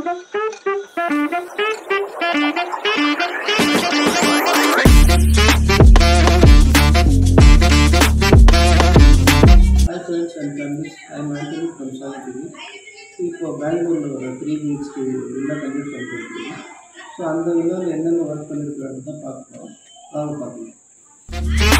Hi friends and families I am Antony from Salagiri இப்போ பெங்களூரில் ஒரு த்ரீ வீக்ஸ்க்கு வில்லா கம்ப்ளீட் பண்ணிட்டு இருக்கோம் ஸோ அந்த வில்லாவில் என்னென்ன ஒர்க் பண்ணியிருக்கிறான்னு தான் பார்க்குறோம் வாங்க பார்க்கலாம்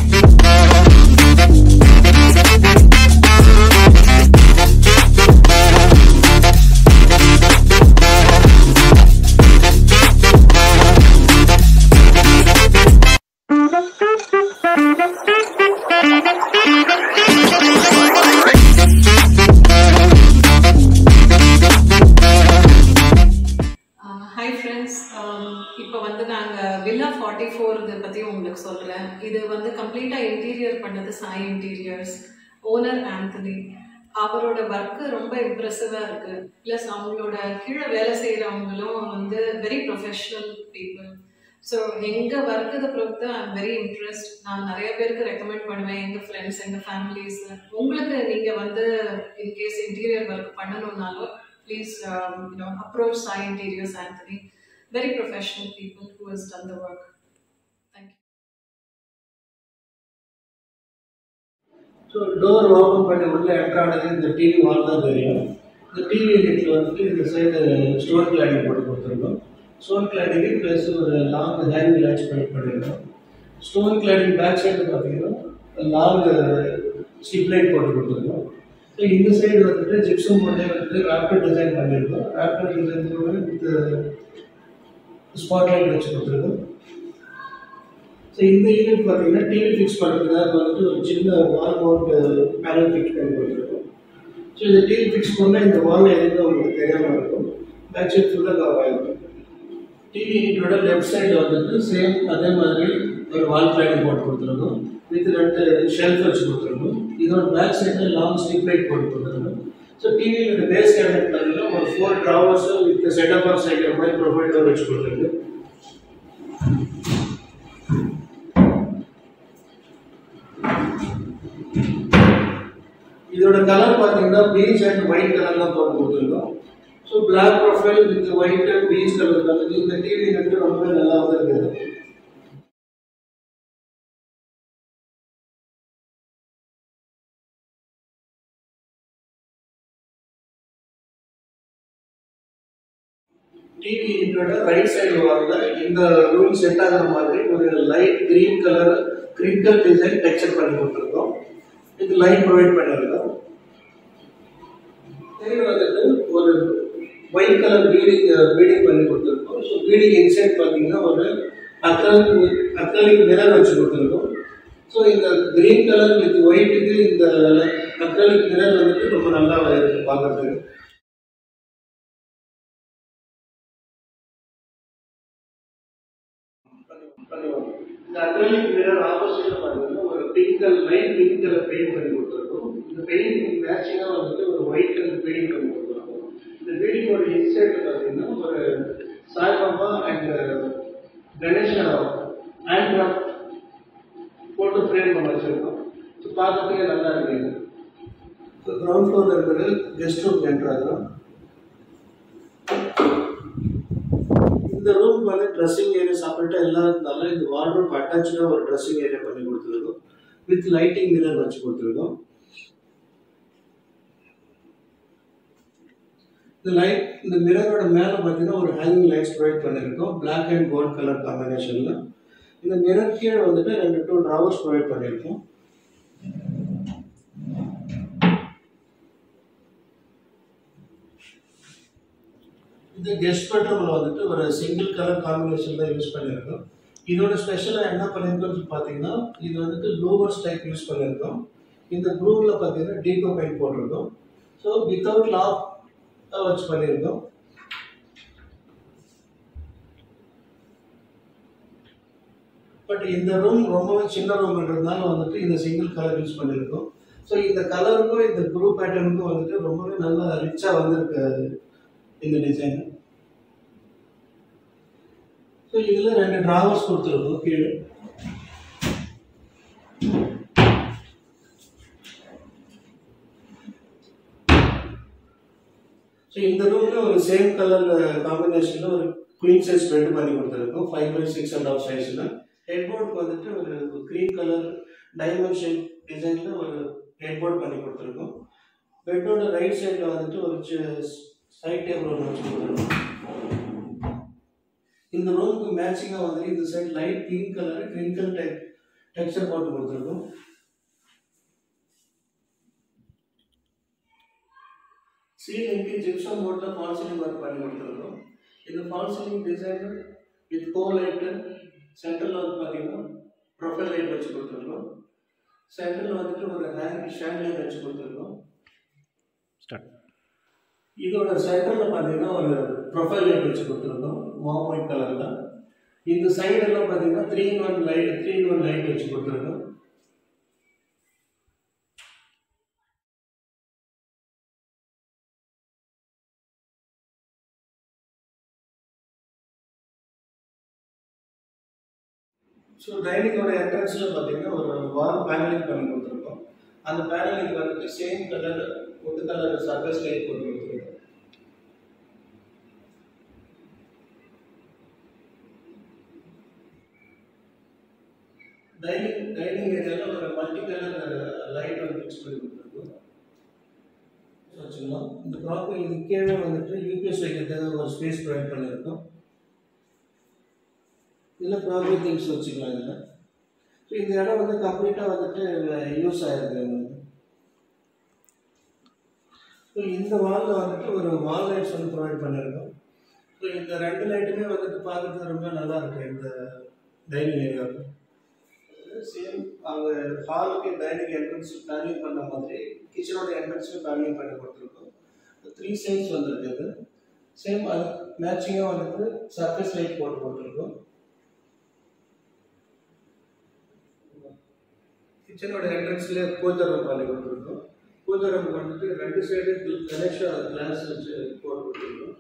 ஹாய் ஃப்ரெண்ட்ஸ் இப்போ வந்து நாங்கள் வில்லா ஃபார்ட்டி ஃபோர் இதை பற்றி உங்களுக்கு சொல்கிறேன் இது வந்து கம்ப்ளீட்டாக இன்டீரியர் பண்ணது சாய் இன்டீரியர்ஸ் ஓனர் ஆந்தனி அவரோட ஒர்க்கு ரொம்ப இம்ப்ரெசிவாக இருக்குது ப்ளஸ் அவங்களோட கீழே வேலை செய்கிறவங்களும் வந்து வெரி ப்ரொஃபஷ்னல் பீப்புள் ஸோ எங்கள் ஒர்க்கு இதை பொறுத்து ஐ வெரி இன்ட்ரெஸ்ட் நான் நிறைய பேருக்கு ரெக்கமெண்ட் பண்ணுவேன் எங்கள் ஃப்ரெண்ட்ஸ் எங்கள் ஃபேமிலிஸ் உங்களுக்கு நீங்கள் வந்து இன்கேஸ் இன்டீரியர் ஒர்க் பண்ணணுன்னாலும் please um, you know approach Sai Interiors Anthony. Very professional people who has done the work. Thank you. So door open பண்ணி உள்ளே என்ட்ரு ஆனது இந்த டிவி வால் தான் தெரியும் இந்த டிவி யூனிட்டில் வந்துட்டு இந்த சைடு ஸ்டோன் கிளாடிங் போட்டு கொடுத்துருக்கோம் ஸ்டோன் கிளாடிங் ப்ளஸ் ஒரு லாங் ஹேண்ட் லாச் பண்ணி பண்ணியிருக்கோம் ஸ்டோன் கிளாடிங் பேக் சைடு பார்த்தீங்கன்னா லாங் ஸ்டிப் லைட் போட்டு கொடுத்துருக்கோம் ஸோ இந்த சைடு வந்துட்டு ஜிப்சம் போட்டே வந்துட்டு ராப்டர் டிசைன் பண்ணியிருக்கோம் ராப்டர் டிசைன் கூட வித் ஸ்பாட் லைட் வச்சு கொடுத்துருக்கோம் ஸோ இந்த யூனிட் பார்த்தீங்கன்னா டிவி ஃபிக்ஸ் பண்ணுறதுக்காக வந்துட்டு ஒரு சின்ன வால் மவுண்ட் பேனல் ஃபிக்ஸ் பண்ணி கொடுத்துருக்கோம் ஸோ இந்த டிவி ஃபிக்ஸ் பண்ணால் இந்த வால் எதுவும் உங்களுக்கு தெரியாமல் இருக்கும் பேக் சைட் ஃபுல்லாக கவர் ஆகிருக்கும் டிவி யூனிட்டோட லெஃப்ட் சைடு வந்துட்டு சேம் அதே மாதிரி ஒரு வால் கிளாடிங் போட்டு கொடுத்துருக்கோம் வித் ரெண்டு ஷெல்ஃப் வச்சு கொடுத்துருக்கோம் இதோட பேக் சைடில் லாங் ஸ்டிப் லைட் போட்டு கொடுத்துருக்கோம் ஸோ டிவியோட பேஸ் கேபினட் பார்த்தீங்கன்னா ஒரு ஃபோர் ட்ராவர்ஸும் வித் செட்டப் பாக்ஸ் வைக்கிற மாதிரி ப்ரொஃபைல் டோர் வச்சு கொடுத்துருக்கு இதோட கலர் பார்த்தீங்கன்னா பீச் அண்ட் ஒயிட் கலர் தான் போட்டு கொடுத்துருக்கோம் so black profile with white and peach colour colour இந்த டிவி வந்து ரொம்பவே நல்லா இருக்குது டிவி யூனிட்டோட ரைட் சைடு வாரில் இந்த ரூம் செட் ஆகிற மாதிரி ஒரு லைட் கிரீன் கலர் கிரிக்கல் டிசைன் டெக்ஸ்சர் பண்ணி கொடுத்துருக்கோம் இது லைட் ப்ரொவைட் பண்ணியிருக்கோம் சைடு வந்துட்டு ஒரு ஒயிட் கலர் பீடிங் பீடிங் பண்ணி கொடுத்துருக்கோம் ஸோ பீடிங் இன்சைட் பார்த்தீங்கன்னா ஒரு அக்ரலிக் அக்ரலிக் மிரர் வச்சு கொடுத்துருக்கோம் ஸோ இந்த கிரீன் கலர் வித் ஒயிட்டுக்கு இந்த அக்ரலிக் மிரர் வந்துட்டு ரொம்ப நல்லா இருக்கு பார்க்கறதுக்கு பண்ணுவோம் இந்த அக்ரலிக் மிரர் ஆப்போசிட்ல பார்த்தீங்கன்னா ஒரு pink colour light pink colour paint பண்ணி கொடுத்துருக்கோம் இந்த பெயிண்ட் மேட்சிங்காக வந்துட்டு ஒரு ஒயிட் கலர் பெயிண்ட் பண்ணி கொடுத்துருக்கோம் இந்த பில்டிங்கோட இன்சைட் பார்த்தீங்கன்னா ஒரு Saibaba and Ganesha hand craft போட்டு ஃப்ரேம் பண்ண வச்சிருக்கோம் ஸோ பார்க்கறதுக்கே நல்லா இருக்குது ஸோ கிரவுண்ட் ஃப்ளோரில் இருக்கிறது கெஸ்ட் ரூம் என்ட்ரு ஆகிறோம் இந்த ரூம் வந்து ட்ரெஸ்ஸிங் ஏரியா செப்பரேட்டாக இல்லாததுனால இந்த வார்ட்ரோப் அட்டாச்சாக ஒரு ட்ரெஸ்ஸிங் ஏரியா பண்ணி கொடுத்துருக்கோம் வித் லைட்டிங் மிரர் வச்சு கொடுத்துருக்கோம் இந்த லைட் இந்த மிரரோட மேலே பார்த்தீங்கன்னா ஒரு ஹேங்கிங் லைட்ஸ் ப்ரொவைட் பண்ணியிருக்கோம் பிளாக் அண்ட் கோல்ட் கலர் காம்பினேஷனில் இந்த மிரர் கீழே வந்துட்டு ரெண்டு டூ ட்ராவர்ஸ் ப்ரொவைட் பண்ணியிருக்கோம் இந்த கெஸ்ட் பெட்ரூமில் வந்துட்டு ஒரு சிங்கிள் கலர் காம்பினேஷன் தான் யூஸ் பண்ணியிருக்கோம் இதோட ஸ்பெஷலாக என்ன பண்ணியிருக்கோம்னு பார்த்தீங்கன்னா இது வந்துட்டு லோவர்ஸ் டைப் யூஸ் பண்ணியிருக்கோம் இந்த ப்ளூவில் பார்த்தீங்கன்னா டீகோ பெயிண்ட் போட்டிருக்கோம் ஸோ வித்தவுட் லாக் வச்சு பண்ணியிருக்கோம் பட் இந்த ரூம் ரொம்பவே சின்ன ரூம்ன்றதுனால வந்துட்டு இந்த சிங்கிள் கலர் யூஸ் பண்ணியிருக்கோம் ஸோ இந்த கலருக்கும் இந்த ப்ளூ பேட்டர்னுக்கும் வந்துட்டு ரொம்பவே நல்லா ரிச்சாக வந்திருக்கு இந்த டிசைன் ஸோ இதில் ரெண்டு டிராவர்ஸ் கொடுத்துருக்கோம் கீழே ஸோ இந்த ரூம்ல ஒரு சேம் கலர் காம்பினேஷன்ல ஒரு குயின் சைஸ் பெட் பண்ணி கொடுத்துருக்கோம் five by six and half சைஸ்ல ஹெட் போர்டுக்கு வந்துட்டு ஒரு க்ரீன் கலர் டைமண்ட் ஷேப் டிசைன்ல ஒரு ஹெட் போர்ட் பண்ணி கொடுத்துருக்கோம் பெட்டோட ரைட் சைடில் வந்துட்டு ஒரு சைட் டேபிள் ஒன்று வச்சு கொடுத்துருக்கோம் இந்த ரூமுக்கு மேட்சிங்காக வந்துட்டு இந்த side light pink colour crinkle டெக் டெக்ஸ்சர் போட்டு கொடுத்துருக்கோம் சீலிங்க்கு ஜிப்சம் போர்டில் ஃபால் சீலிங் ஒர்க் பண்ணி கொடுத்துருக்கோம் இந்த false ceiling design with cove light சென்டரில் வந்து பார்த்தீங்கன்னா ப்ரொஃபைல் லைட் வச்சு கொடுத்துருக்கோம் சென்டரில் வந்துட்டு ஒரு ஹேங் ஸ்டாண்ட் லைட் வச்சு கொடுத்துருக்கோம் ஸ்டார்ட் இதோட சென்டரில் பார்த்தீங்கன்னா ஒரு ப்ரொஃபைல் லைட் வச்சு கொடுத்துருக்கோம் மாம் ஒயிட் கலரில் இந்த சைடெல்லாம் பார்த்தீங்கன்னா three in one light three in one light வச்சு கொடுத்துருக்கோம் ஸோ டைனிங்கோட என்ட்ரன்ஸில் பார்த்தீங்கன்னா ஒரு வால் பேனலிங் பண்ணி கொடுத்துருக்கோம் அந்த பேனலிங் வந்துட்டு same colour wood colour surface light போட்டு கொடுத்துருக்கோம் டைனிங் டைனிங் ஏரியாவில் ஒரு மல்டி கலர் லைட் வந்து ஃபிக்ஸ் பண்ணி கொடுத்துருக்கோம் வச்சுக்கலாம் இந்த ப்ராப்பர் இது கீழே வந்துட்டு யூபிஎஸ் வைக்கிறதுக்கு ஒரு ஸ்பேஸ் ப்ரொவைட் பண்ணியிருக்கோம் இதில் ப்ராப்பர் திங்ஸ் வச்சுக்கலாம் இதில் ஸோ இந்த இடம் வந்து கம்ப்ளீட்டாக வந்துட்டு யூஸ் ஆகிருக்கு எங்களுக்கு ஸோ இந்த வாலில் வந்துட்டு ஒரு வால் லைட்ஸ் வந்து ப்ரொவைட் பண்ணியிருக்கோம் ஸோ இந்த ரெண்டு லைட்டுமே வந்துட்டு பார்க்குறது ரொம்ப நல்லா இருக்கு இந்த டைனிங் ஏரியாவுக்கு சேம் அவங்க ஹாலுக்கு டைனிங் என்ட்ரன்ஸ் பிளானிங் பண்ண மாதிரி கிச்சனோட என்ட்ரன்ஸும் பிளானிங் பண்ணி கொடுத்துருக்கோம் த்ரீ சைட்ஸ் வந்துருக்கு இது சேம் அது மேட்சிங்காக வந்துட்டு சர்ஃபேஸ் லைட் போட்டு போட்டிருக்கோம் கிச்சனோட என்ட்ரன்ஸ்ல பூஜை ரூம் பண்ணி கொடுத்துருக்கோம் பூஜை ரூம் வந்துட்டு ரெண்டு சைடு கனெக்ஷன் கிளாஸ் வச்சு போட்டு கொடுத்துருக்கோம்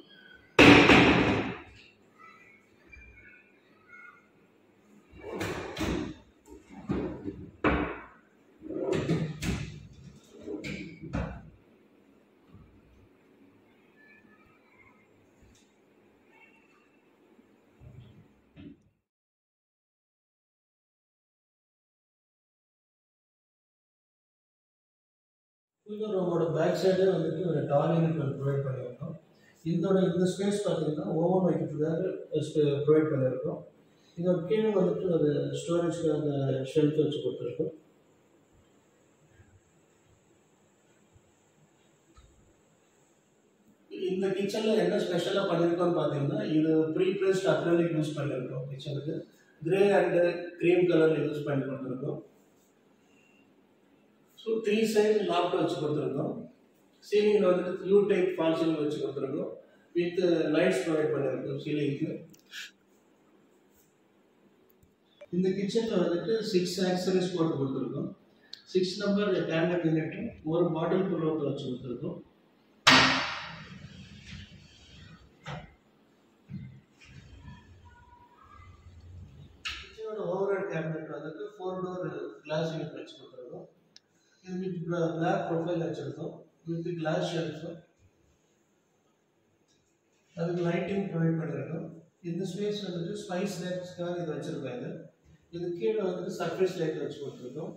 பூஜை ரூமோட பேக் சைடே வந்துட்டு ஒரு டாய்லெட் ப்ரொவைட் பண்ணியிருக்கோம் இதோட இந்த ஸ்பேஸ் பார்த்தீங்கன்னா ஓவன் வைக்கிறதுக்காக ப்ரொவைட் பண்ணியிருக்கோம் இதோட கீழே வந்துட்டு ஒரு ஸ்டோரேஜ்க்காக ஷெல்ஃப் வச்சு கொடுத்துருக்கோம் இந்த கிச்சனில் என்ன ஸ்பெஷலாக பண்ணியிருக்கோம்னு பார்த்தீங்கன்னா இது ப்ரீ ப்ரெஸ்ட் அக்ரலிக் யூஸ் பண்ணியிருக்கோம் கிச்சனுக்கு grey and cream colour use பண்ணி கொடுத்துருக்கோம் ஸோ த்ரீ சைடு லாப்ட் வச்சு கொடுத்துருக்கோம் சீலிங்கில் வந்துட்டு யூ டைப் ஃபால் சீலிங் வச்சு கொடுத்துருக்கோம் வித் லைட்ஸ் ப்ரொவைட் பண்ணியிருக்கோம் சீலிங்க்கு இந்த கிச்சனில் வந்துட்டு சிக்ஸ் ஆக்சரிஸ் போட்டு கொடுத்துருக்கோம் சிக்ஸ் நம்பர் டேண்டட் யூனிட் ஒரு பாட்டில் புல்லோட்டு வச்சு கொடுத்துருக்கோம் கிச்சனோட ஓவரால் கேபினெட் வந்துட்டு ஃபோர் டோர் கிளாஸ் யூனிட் வச்சு கொடுத்துருக்கோம் இது வித் பிளாக் ப்ரொஃபைல் வச்சுருக்கோம் வித் கிளாஸ் ஷெல்ஃபு அதுக்கு லைட்டிங் ப்ரொவைட் பண்ணியிருக்கோம் இந்த ஸ்பேஸ் வந்துட்டு ஸ்பைஸ் லைட்ஸ்க்காக இது வச்சுருக்கோம் இது இது கீழே வந்துட்டு சர்ஃபேஸ் லைட் வச்சு கொடுத்துருக்கோம்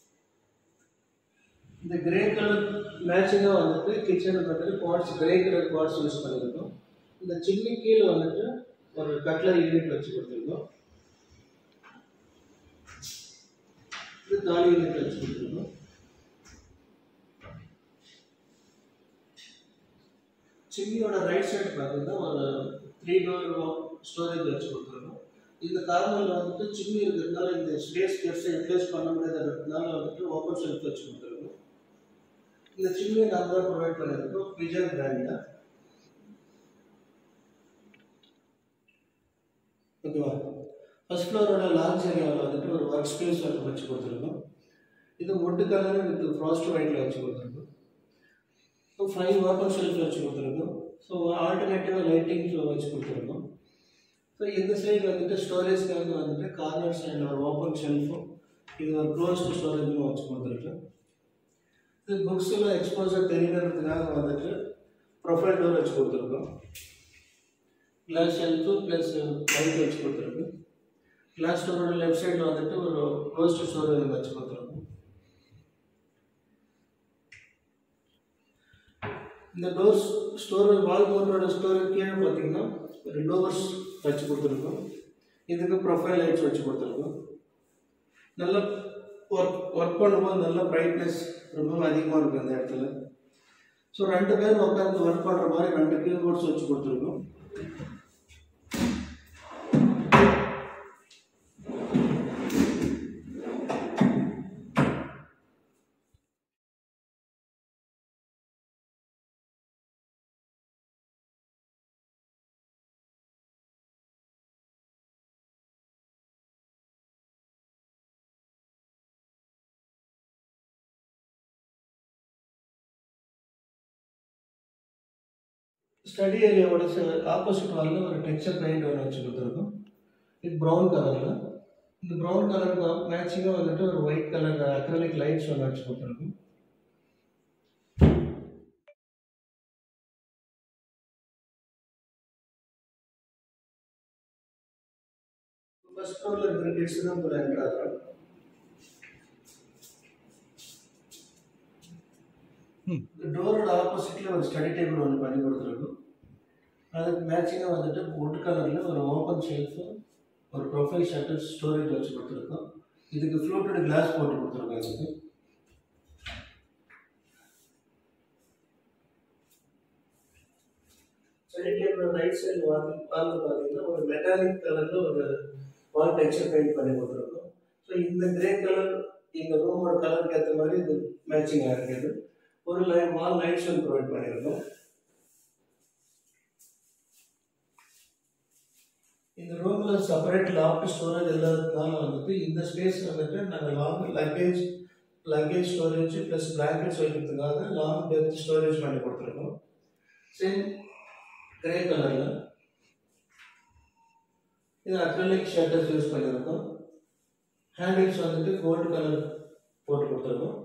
இந்த கிரே கலர் மேட்சிங்காக வந்துட்டு கிச்சனுக்கு வந்துட்டு quartz grey colour quartz use பண்ணியிருக்கோம் இந்த சில்லி கீழே வந்துட்டு ஒரு கட்லர் யூனிட் வச்சு கொடுத்துருக்கோம் இது தாலி யூனிட் வச்சு கொடுத்துருக்கோம் சிம்மியோட ரைட் சைடு பார்த்தீங்கன்னா ஒரு த்ரீ டோர் ஸ்டோரேஜ் வச்சு கொடுத்துருக்கோம் இந்த கார்னரில் வந்துட்டு சிம்மி இருக்கிறதுனால இந்த ஸ்பேஸ் பெருசாக யூட்டிலைஸ் பண்ண முடியாதுன்றதுனால வந்துட்டு ஓப்பன் ஷெல்ஃப் வச்சு கொடுத்துருக்கோம் இந்த சிம்மியை நாங்கள் தான் ப்ரொவைட் பண்ணியிருக்கோம் விஜய் பிராண்டில் ஓகேவா ஃபர்ஸ்ட் ஃப்ளோரோட லான்ச் ஏரியாவில் வந்துட்டு ஒரு ஒர்க் ஸ்பேஸ் ஒன்று வச்சு கொடுத்துருக்கோம் இது ஒட்டு கலர் வித் ஃப்ராஸ்ட் ஒயிட்டில் வச்சு கொடுத்துருக்கோம் ஸோ ஃபைவ் ஓப்பன் ஷெல்ஃப் வச்சு கொடுத்துருக்கோம் ஸோ ஆல்டர்னேட்டிவ் லைட்டிங் வச்சு கொடுத்துருக்கோம் ஸோ இந்த சைடு வந்துட்டு ஸ்டோரேஜ்க்காக வந்துட்டு கார்னர் சைடில் ஒரு ஓப்பன் ஷெல்ஃபும் இது ஒரு க்ளோஸ்டு ஸ்டோரேஜும் வச்சு கொடுத்துருக்கோம் இது புக்ஸில் எக்ஸ்போசர் தெரியறதுக்காக வந்துட்டு ப்ரொஃபைல் டோர் வச்சு கொடுத்துருக்கோம் கிளாஸ் ஷெல்ஃபு ப்ளஸ் லைட் வச்சு கொடுத்துருக்கு கிளாஸ் டோரோட லெஃப்ட் சைடில் வந்துட்டு ஒரு க்ளோஸ்ட் ஸ்டோரேஜ் வச்சு கொடுத்துருக்கோம் இந்த டோர்ஸ் ஸ்டோரேஜ் வால் மவுண்டோட ஸ்டோரேஜ் கீழே பார்த்தீங்கன்னா ஒரு டோர்ஸ் வச்சு கொடுத்துருக்கோம் இதுக்கு ப்ரொஃபைல் லைட்ஸ் வச்சு கொடுத்துருக்கோம் நல்ல ஒர்க் ஒர்க் பண்ணும்போது நல்ல பிரைட்னஸ் ரொம்ப அதிகமாக இருக்கும் இந்த இடத்துல ஸோ ரெண்டு பேர் உட்காந்து ஒர்க் பண்ணுற மாதிரி ரெண்டு கீபோர்ட்ஸ் வச்சு கொடுத்துருக்கோம் ஸ்டடி ஏரியாவோட ஆப்போசிட் வாலில் ஒரு டெக்ஸ்சர் பெயிண்ட் ஒன்று வச்சு கொடுத்துருக்கோம் இது ப்ரௌன் கலரில் இந்த ப்ரௌன் கலருக்கு மேட்சிங்காக வந்துட்டு ஒரு ஒயிட் கலர் அக்ரலிக் லைட்ஸ் ஒன்று வச்சு கொடுத்துருக்கோம் ஃபர்ஸ்ட் ஃப்ளோரில் இருக்கிற கிட்ஸ் தான் கூட என்ட்ரு ஆகிறோம் இந்த டோரோட ஆப்போசிட்டில் ஒரு ஸ்டடி டேபிள் ஒன்று பண்ணி கொடுத்துருக்கோம் அதுக்கு மேட்சிங்காக வந்துட்டு wood கலரில் ஒரு ஓப்பன் ஷெல்ஃபு ஒரு ப்ரொஃபைல் ஷட்டர் ஸ்டோரேஜ் வச்சு கொடுத்துருக்கோம் இதுக்கு ஃப்ளூட்டட் கிளாஸ் போட்டு கொடுத்துருக்கோம் இதுக்கு study table right side wall வாலில் பார்த்தீங்கன்னா ஒரு மெட்டாலிக் கலரில் ஒரு வால் டெக்ஸ்சர் பெயிண்ட் பண்ணி கொடுத்துருக்கோம் ஸோ இந்த கிரே கலர் இந்த ரூமோட கலருக்கு ஏற்ற மாதிரி இது மேட்சிங்காக இருக்குது ஒரு லைன் வால் லைட்ஸ் ஒன்று ப்ரொவைட் பண்ணியிருக்கோம் இந்த ரூமில் செப்பரேட் லாக் ஸ்டோரேஜ் இல்லாததுனால வந்துட்டு இந்த ஸ்பேஸ் வந்துட்டு நாங்கள் long luggage luggage storage plus blankets வைக்கிறதுக்காக லாங் டெப்த் ஸ்டோரேஜ் பண்ணி கொடுத்துருக்கோம் சேம் கிரே கலரில் இது அக்ரலிக் ஷர்ட்டர்ஸ் யூஸ் பண்ணியிருக்கோம் ஹேண்டில்ஸ் வந்துட்டு கோல்டு கலர் போட்டு கொடுத்துருக்கோம்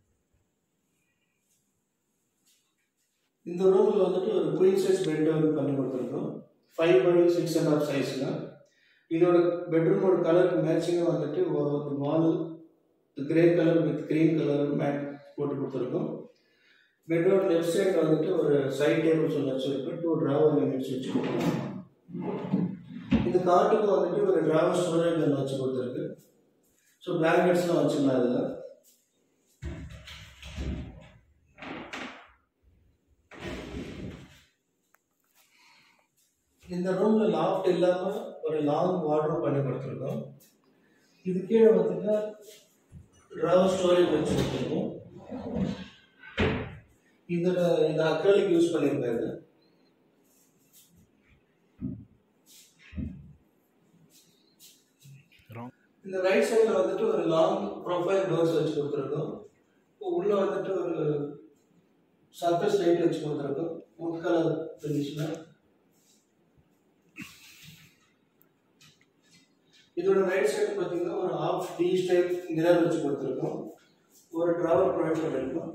இந்த ரூமில் வந்துட்டு ஒரு குயின் சைஸ் பெட் வந்து பண்ணி கொடுத்துருக்கோம் five by six and half சைஸில் இதோட பெட்ரூமோட கலருக்கு மேட்சிங்காக வந்துட்டு wall grey colour with green colour matte போட்டு கொடுத்துருக்கோம் பெட்டோட லெஃப்ட் சைடில் வந்துட்டு ஒரு சைட் டேபிள்ஸ் ஒன்று வச்சுருக்கோம் டூ ட்ராவர் யூனிட்ஸ் வச்சு கொடுத்துருக்கோம் இந்த காட்டுக்கு வந்துட்டு ஒரு ட்ராவர் ஸ்டோரேஜ் ஒன்று வச்சு கொடுத்துருக்கு ஸோ பிளாங்கெட்ஸ்லாம் வச்சுக்கலாம் இதில் இந்த ரூம்ல லாஃப்ட் இல்லாம ஒரு லாங் வார்ட்ரோப் பண்ணி கொடுத்துருக்கோம் இது கீழே பார்த்தீங்கன்னா ட்ராவர் ஸ்டோரேஜ் வச்சு கொடுத்துருக்கோம் இதோட இந்த அக்ரலிக் யூஸ் பண்ணியிருக்கேன் இது Wrong. இந்த ரைட் சைடில் வந்துட்டு ஒரு லாங் ப்ரொஃபைல் டோர்ஸ் வச்சு கொடுத்துருக்கோம் உள்ள வந்துட்டு ஒரு சர்ஃபேஸ் லைட் வச்சு கொடுத்துருக்கோம் வுட் கலர் ஃபினிஷில் இதோட ரைட் சைடு பார்த்தீங்கன்னா ஒரு ஆஃப் டி ஸ்டைப் மிரர் வச்சு கொடுத்துருக்கோம் ஒரு ட்ராவர் ப்ரொவைட் பண்ணியிருக்கோம்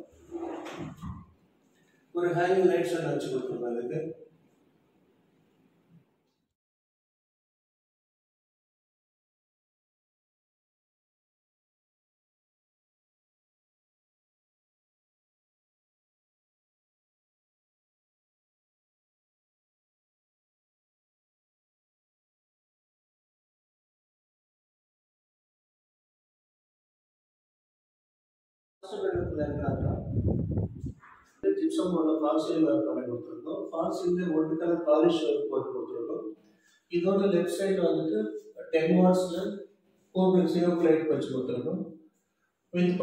ஒரு ஹேங்கிங் லைட்ஸ் ஒன்று வச்சு கொடுத்துருக்கோம் இதுக்கு ஜிப்சம் போர்டில் ஃபால் சீலிங் ஒர்க் பண்ணி கொடுத்துருக்கோம் false ceiling wood colour polish work போட்டு கொடுத்துருக்கோம் இதோட லெஃப்ட் சைடில் வந்துட்டு டென் வாட்ஸில் ஃபோர் ஜீரோ லைட் வச்சு கொடுத்துருக்கோம் வித்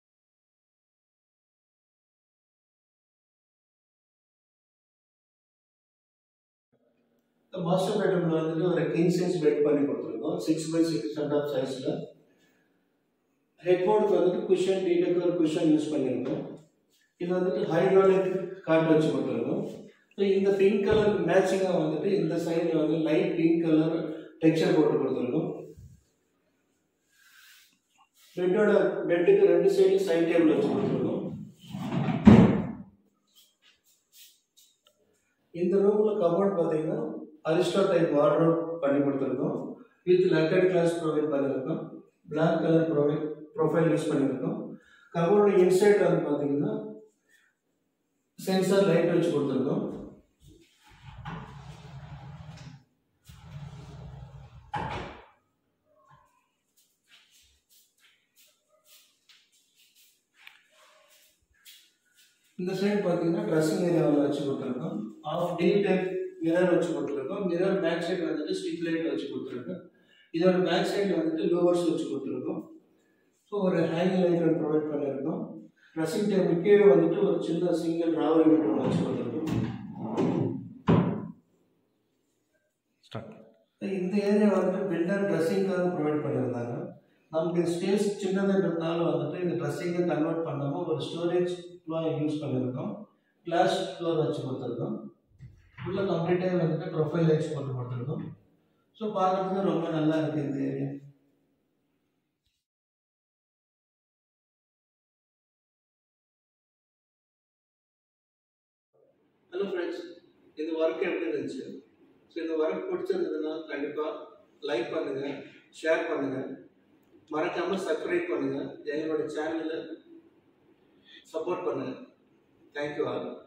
மாஸ்டர் பெட்ரூமில் வந்துட்டு ஒரு கிங் சைஸ் பெட் பண்ணி கொடுத்துருக்கோம் six by six and half சைஸில் ஹெட்ஃபோனுக்கு வந்துட்டு குஷன் டீடக்கு ஒரு குஷன் யூஸ் பண்ணியிருக்கோம் இது வந்துட்டு ஹைட்ராலிக் கார்டு வச்சு கொடுத்துருக்கோம் ஸோ இந்த பிங்க் கலர் மேட்சிங்காக வந்துட்டு இந்த சைடில் வந்து லைட் பிங்க் கலர் டெக்ஸ்சர் போட்டு கொடுத்துருக்கோம் பெட்டோட பெட்டுக்கு ரெண்டு சைடு சைட் டேபிள் வச்சு கொடுத்துருக்கோம் இந்த ரூமில் கபோர்ட் பார்த்தீங்கன்னா அரிஸ்டோ டைப் வார்ட்ரோப் பண்ணி கொடுத்துருக்கோம் வித் லக்கட் கிளாஸ் ப்ரொவைட் பண்ணியிருக்கோம் black colour provide profile use பண்ணியிருக்கோம் கபோர்டு இன்சைட் வந்து பார்த்தீங்கன்னா சென்சார் லைட் வச்சு கொடுத்துருக்கோம் இந்த சைடு பார்த்தீங்கன்னா ட்ரெஸ்ஸிங் ஏரியாவில் வச்சு கொடுத்துருக்கோம் ஆஃப் டி டைப் மிரர் வச்சு கொடுத்துருக்கோம் மிரர் பேக் சைடு வந்துட்டு ஸ்ட்ரிக் லைட் வச்சு கொடுத்துருக்கோம் இதோட பேக் சைடு வந்துட்டு லோவர்ஸ் வச்சு கொடுத்துருக்கோம் ஸோ ஒரு ஹேங்கிங் லைட் ஒன்று ப்ரொவைட் பண்ணியிருக்கோம் ட்ரெஸ்ஸிங் டேபிள் கீழே வந்துட்டு ஒரு சின்ன சிங்கிள் ட்ராவல் யூனிட் ஒன்று வச்சு கொடுத்துருக்கோம் Start. இந்த ஏரியா வந்துட்டு பில்டர் ட்ரெஸ்ஸிங்காக ப்ரொவைட் பண்ணியிருந்தாங்க நமக்கு ஸ்பேஸ் சின்னதாக இருந்தாலும் வந்துட்டு இந்த ட்ரெஸ்ஸிங்கை கன்வெர்ட் பண்ணாமல் ஒரு ஸ்டோரேஜ் யூஸ் பண்ணியிருக்கோம் கிளாஸ் ஃப்ளோர் வச்சு கொடுத்துருக்கோம் உள்ள கம்ப்ளீட்டாக வந்துட்டு ப்ரொஃபைல் லைட்ஸ் போட்டு கொடுத்துருக்கோம் ஸோ பார்க்கறதுக்கு ரொம்ப நல்லா இருக்குது இந்த ஏரியா ஹலோ ஃப்ரெண்ட்ஸ் இந்த ஒர்க் எப்படி இருந்துச்சு ஸோ இந்த ஒர்க் பிடிச்சிருந்ததுன்னா கண்டிப்பாக லைக் பண்ணுங்கள் ஷேர் பண்ணுங்கள் மறக்காமல் சப்ஸ்கிரைப் பண்ணுங்கள் எங்களோட சேனலை சப்போர்ட் பண்ணுங்கள் தேங்க்யூ ஆல்